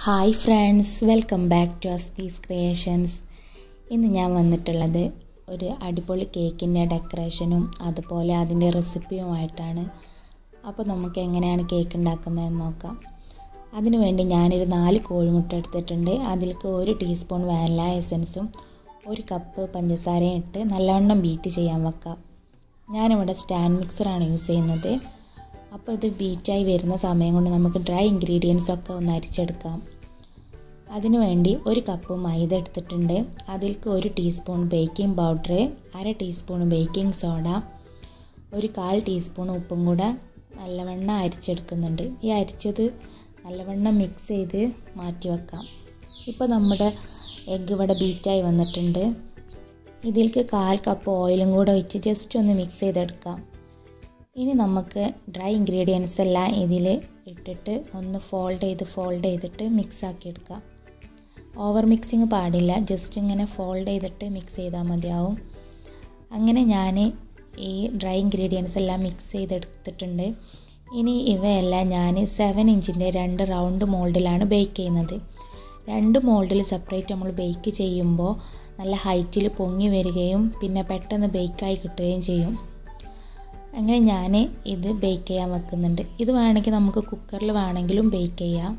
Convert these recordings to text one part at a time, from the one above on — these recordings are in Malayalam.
hi friends welcome back to അസ്പീസ് ക്രിയേഷൻസ് ഇന്ന് ഞാൻ വന്നിട്ടുള്ളത് ഒരു അടിപൊളി കേക്കിൻ്റെ ഡെക്കറേഷനും അതുപോലെ അതിൻ്റെ റെസിപ്പിയുമായിട്ടാണ് അപ്പോൾ നമുക്ക് എങ്ങനെയാണ് കേക്ക് ഉണ്ടാക്കുന്നതെന്ന് നോക്കാം അതിനു വേണ്ടി ഞാനൊരു നാല് കോഴിമുട്ട എടുത്തിട്ടുണ്ട് അതിലേക്ക് ഒരു ടീസ്പൂൺ വാനില എസൻസും ഒരു കപ്പ് പഞ്ചസാരയും ഇട്ട് നല്ലവണ്ണം ബീറ്റ് ചെയ്യാൻ വെക്കാം ഞാനിവിടെ സ്റ്റാൻഡ് മിക്സറാണ് യൂസ് ചെയ്യുന്നത് അപ്പോൾ ഇത് ബീറ്റായി വരുന്ന സമയം കൊണ്ട് നമുക്ക് ഡ്രൈ ഇൻഗ്രീഡിയൻസ് ഒക്കെ ഒന്ന് അരിച്ചെടുക്കാം അതിനു വേണ്ടി ഒരു കപ്പ് മൈദ എടുത്തിട്ടുണ്ട് അതിലേക്ക് ഒരു ടീസ്പൂൺ ബേക്കിംഗ് പൗഡർ അര ടീസ്പൂൺ ബേക്കിംഗ് സോഡ ഒരു കാൽ ടീസ്പൂൺ ഉപ്പും കൂടെ നല്ലവണ്ണം അരിച്ചെടുക്കുന്നുണ്ട് ഈ അരിച്ചത് നല്ലവണ്ണം മിക്സ് ചെയ്ത് മാറ്റി വെക്കാം ഇപ്പോൾ നമ്മുടെ എഗ്ഗ് ഇവിടെ ബീറ്റായി വന്നിട്ടുണ്ട് ഇതിലേക്ക് കാൽ കപ്പ് ഓയിലും കൂടെ ഒഴിച്ച് ജസ്റ്റ് ഒന്ന് മിക്സ് ചെയ്തെടുക്കാം ഇനി നമുക്ക് ഡ്രൈ ഇൻഗ്രീഡിയൻസ് എല്ലാം ഇതിൽ ഇട്ടിട്ട് ഒന്ന് ഫോൾഡ് ചെയ്ത് ഫോൾഡ് ചെയ്തിട്ട് മിക്സ് ആക്കി എടുക്കാം ഓവർ മിക്സിങ് പാടില്ല ജസ്റ്റ് ഇങ്ങനെ ഫോൾഡ് ചെയ്തിട്ട് മിക്സ് ചെയ്താൽ മതിയാവും അങ്ങനെ ഞാൻ ഈ ഡ്രൈ ഇൻഗ്രീഡിയൻസ് എല്ലാം മിക്സ് ചെയ്തെടുത്തിട്ടുണ്ട് ഇനി ഇവയെല്ലാം ഞാൻ സെവൻ ഇഞ്ചിൻ്റെ രണ്ട് റൗണ്ട് മോൾഡിലാണ് ബേക്ക് ചെയ്യുന്നത് രണ്ട് മോൾഡിൽ സെപ്പറേറ്റ് നമ്മൾ ബേക്ക് ചെയ്യുമ്പോൾ നല്ല ഹൈറ്റിൽ പൊങ്ങി വരികയും പിന്നെ പെട്ടെന്ന് ബേക്കായി കിട്ടുകയും ചെയ്യും അങ്ങനെ ഞാൻ ഇത് ബേക്ക് ചെയ്യാൻ വെക്കുന്നുണ്ട് ഇത് വേണമെങ്കിൽ നമുക്ക് കുക്കറിൽ വേണമെങ്കിലും ബേക്ക് ചെയ്യാം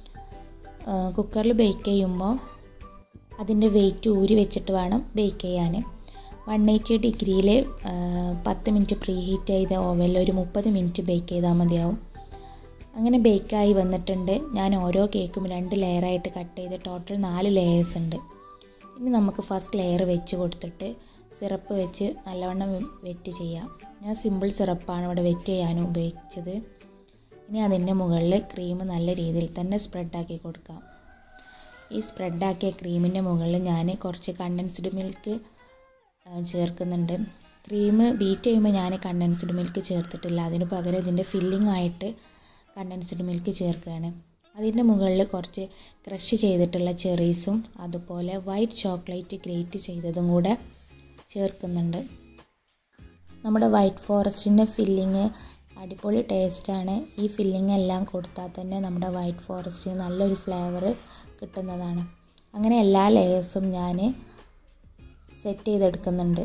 കുക്കറിൽ ബേക്ക് ചെയ്യുമ്പോൾ അതിൻ്റെ വെയിറ്റ് ഊരി വെച്ചിട്ട് വേണം ബേക്ക് ചെയ്യാൻ വൺ എയ്റ്റി ഡിഗ്രിയിൽ പത്ത് മിനിറ്റ് പ്രീ ഹീറ്റ് ചെയ്ത ഓവനിൽ ഒരു മുപ്പത് മിനിറ്റ് ബേക്ക് ചെയ്താൽ മതിയാവും അങ്ങനെ ബേക്കായി വന്നിട്ടുണ്ട് ഞാൻ ഓരോ കേക്കും രണ്ട് ലെയറായിട്ട് കട്ട് ചെയ്ത് ടോട്ടൽ നാല് ലെയേഴ്സ് ഉണ്ട് ഇനി നമുക്ക് ഫസ്റ്റ് ലെയർ വെച്ച് കൊടുത്തിട്ട് സിറപ്പ് വെച്ച് നല്ലവണ്ണം വെറ്റ് ചെയ്യാം ഞാൻ സിമ്പിൾ സിറപ്പാണ് ഇവിടെ വെറ്റ് ചെയ്യാനും ഉപയോഗിച്ചത് ഇനി അതിൻ്റെ മുകളിൽ ക്രീം നല്ല രീതിയിൽ തന്നെ സ്പ്രെഡാക്കി കൊടുക്കാം ഈ സ്പ്രെഡാക്കിയ ക്രീമിൻ്റെ മുകളിൽ ഞാൻ കുറച്ച് കണ്ടൻസ്ഡ് മിൽക്ക് ചേർക്കുന്നുണ്ട് ക്രീം ബീറ്റ് ചെയ്യുമ്പോൾ ഞാൻ കണ്ടൻസ്ഡ് മിൽക്ക് ചേർത്തിട്ടില്ല അതിന് പകരം ഇതിൻ്റെ ഫില്ലിംഗ് ആയിട്ട് കണ്ടൻസ്ഡ് മിൽക്ക് ചേർക്കുകയാണ് അതിൻ്റെ മുകളിൽ കുറച്ച് ക്രഷ് ചെയ്തിട്ടുള്ള ചെറീസും അതുപോലെ വൈറ്റ് ചോക്ലേറ്റ് ഗ്രേറ്റ് ചെയ്തതും കൂടെ ചേർക്കുന്നുണ്ട് നമ്മുടെ വൈറ്റ് ഫോറസ്റ്റിൻ്റെ ഫില്ലിങ് അടിപൊളി ടേസ്റ്റാണ് ഈ ഫില്ലിംഗ് എല്ലാം കൊടുത്താൽ തന്നെ നമ്മുടെ വൈറ്റ് ഫോറസ്റ്റിന് നല്ലൊരു ഫ്ലേവർ കിട്ടുന്നതാണ് അങ്ങനെ എല്ലാ ലെയേഴ്സും ഞാൻ സെറ്റ് ചെയ്തെടുക്കുന്നുണ്ട്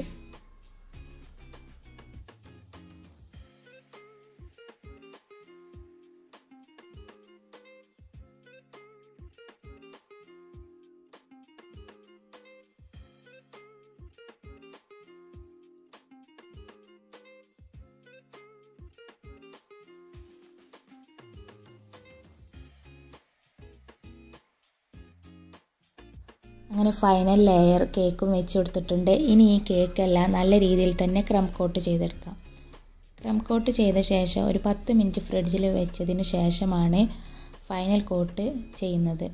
അങ്ങനെ ഫൈനൽ ലെയർ കേക്കും വെച്ച് കൊടുത്തിട്ടുണ്ട് ഇനി ഈ കേക്കെല്ലാം നല്ല രീതിയിൽ തന്നെ ക്രം കോട്ട് ചെയ്തെടുക്കാം ക്രം കോട്ട് ചെയ്ത ശേഷം ഒരു പത്ത് മിനിറ്റ് ഫ്രിഡ്ജിൽ വെച്ചതിന് ശേഷമാണ് ഫൈനൽ കോട്ട് ചെയ്യുന്നത്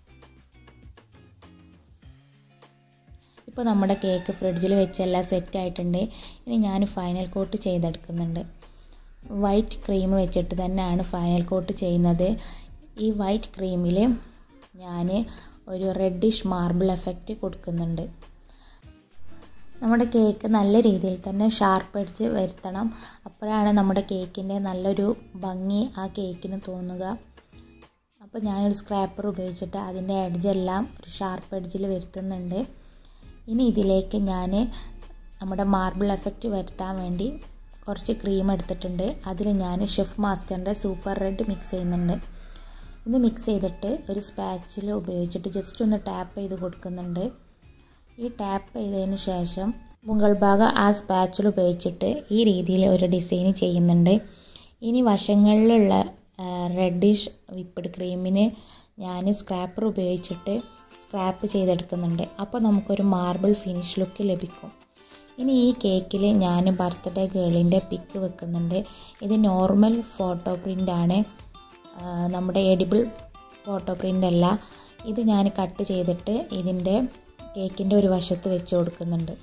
ഇപ്പോൾ നമ്മുടെ കേക്ക് ഫ്രിഡ്ജിൽ വെച്ചെല്ലാം സെറ്റ് ആയിട്ടുണ്ട് ഇനി ഞാൻ ഫൈനൽ കോട്ട് ചെയ്തെടുക്കുന്നുണ്ട് വൈറ്റ് ക്രീം വെച്ചിട്ട് തന്നെയാണ് ഫൈനൽ കോട്ട് ചെയ്യുന്നത് ഈ വൈറ്റ് ക്രീമിൽ ഞാൻ ഒരു റെഡിഷ് മാർബിൾ എഫക്റ്റ് കൊടുക്കുന്നുണ്ട് നമ്മുടെ കേക്ക് നല്ല രീതിയിൽ തന്നെ ഷാർപ്പ് അടിച്ച് വരുത്തണം അപ്പോഴാണ് നമ്മുടെ കേക്കിൻ്റെ നല്ലൊരു ഭംഗി ആ കേക്കിന് തോന്നുക അപ്പോൾ ഞാനൊരു സ്ക്രാപ്പർ ഉപയോഗിച്ചിട്ട് അതിൻ്റെ എഡ്ജെല്ലാം ഒരു ഷാർപ്പ് എഡ്ജിൽ വരുത്തുന്നുണ്ട് ഇനി ഇതിലേക്ക് ഞാൻ നമ്മുടെ മാർബിൾ എഫക്റ്റ് വരുത്താൻ വേണ്ടി കുറച്ച് ക്രീം എടുത്തിട്ടുണ്ട് അതിൽ ഞാൻ ഷെഫ് മാസ്റ്ററിൻ്റെ സൂപ്പർ റെഡ് മിക്സ് ചെയ്യുന്നുണ്ട് ഇത് മിക്സ് ചെയ്തിട്ട് ഒരു സ്പാച്ചിൽ ഉപയോഗിച്ചിട്ട് ജസ്റ്റ് ഒന്ന് ടാപ്പ് ചെയ്ത് കൊടുക്കുന്നുണ്ട് ഈ ടാപ്പ് ചെയ്തതിന് ശേഷം മുകൾ ഭാഗം ആ സ്പാച്ചിൽ ഉപയോഗിച്ചിട്ട് ഈ രീതിയിൽ ഒരു ഡിസൈൻ ചെയ്യുന്നുണ്ട് ഇനി വശങ്ങളിലുള്ള റെഡിഷ് വിപ്പിഡ് ക്രീമിന് ഞാൻ സ്ക്രാപ്പർ ഉപയോഗിച്ചിട്ട് സ്ക്രാപ്പ് ചെയ്തെടുക്കുന്നുണ്ട് അപ്പോൾ നമുക്കൊരു മാർബിൾ ഫിനിഷ് ലുക്ക് ലഭിക്കും ഇനി ഈ കേക്കിൽ ഞാൻ ബർത്ത്ഡേ ഗേളിൻ്റെ പിക്ക് വെക്കുന്നുണ്ട് ഇത് നോർമൽ ഫോട്ടോ പ്രിൻ്റാണ് നമ്മുടെ എഡിബിൾ ഫോട്ടോ പ്രിൻ്റ് അല്ല ഇത് ഞാൻ കട്ട് ചെയ്തിട്ട് ഇതിൻ്റെ കേക്കിൻ്റെ ഒരു വശത്ത് വെച്ച് കൊടുക്കുന്നുണ്ട്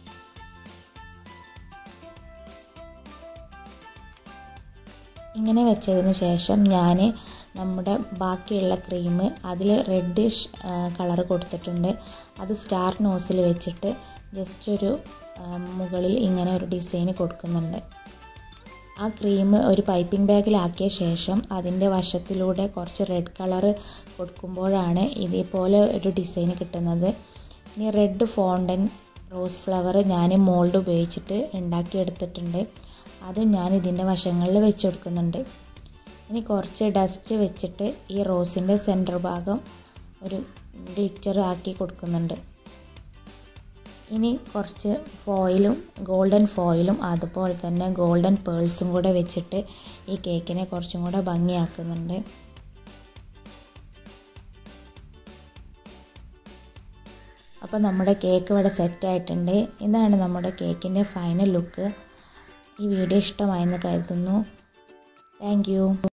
ഇങ്ങനെ വെച്ചതിന് ശേഷം ഞാൻ നമ്മുടെ ബാക്കിയുള്ള ക്രീം അതിൽ റെഡിഷ് കളർ കൊടുത്തിട്ടുണ്ട് അത് സ്റ്റാർ നോസിൽ വെച്ചിട്ട് ജസ്റ്റ് ഒരു മുകളിൽ ഇങ്ങനെ ഒരു ഡിസൈൻ കൊടുക്കുന്നുണ്ട് ആ ക്രീം ഒരു പൈപ്പിംഗ് ബാഗിലാക്കിയ ശേഷം അതിൻ്റെ വശത്തിലൂടെ കുറച്ച് റെഡ് കളറ് കൊടുക്കുമ്പോഴാണ് ഇതേപോലെ ഒരു ഡിസൈൻ കിട്ടുന്നത് ഇനി റെഡ് ഫോണ്ടൻ റോസ് ഫ്ലവർ ഞാൻ മോൾഡ് ഉപയോഗിച്ചിട്ട് ഉണ്ടാക്കിയെടുത്തിട്ടുണ്ട് അത് ഞാൻ ഇതിൻ്റെ വശങ്ങളിൽ വെച്ച് കൊടുക്കുന്നുണ്ട് ഇനി കുറച്ച് ഡസ്റ്റ് വെച്ചിട്ട് ഈ റോസിൻ്റെ സെൻറ്റർ ഭാഗം ഒരു ഗ്ലിറ്റർ ആക്കി കൊടുക്കുന്നുണ്ട് ഇനി കുറച്ച് ഫോയിലും ഗോൾഡൻ ഫോയിലും അതുപോലെ തന്നെ ഗോൾഡൻ പേൾസും കൂടെ വെച്ചിട്ട് ഈ കേക്കിനെ കുറച്ചും കൂടെ ഭംഗിയാക്കുന്നുണ്ട് അപ്പോൾ നമ്മുടെ കേക്ക് ഇവിടെ സെറ്റായിട്ടുണ്ട് ഇതാണ് നമ്മുടെ കേക്കിൻ്റെ ഫൈനൽ ലുക്ക് ഈ വീഡിയോ ഇഷ്ടമായെന്ന് കരുതുന്നു താങ്ക്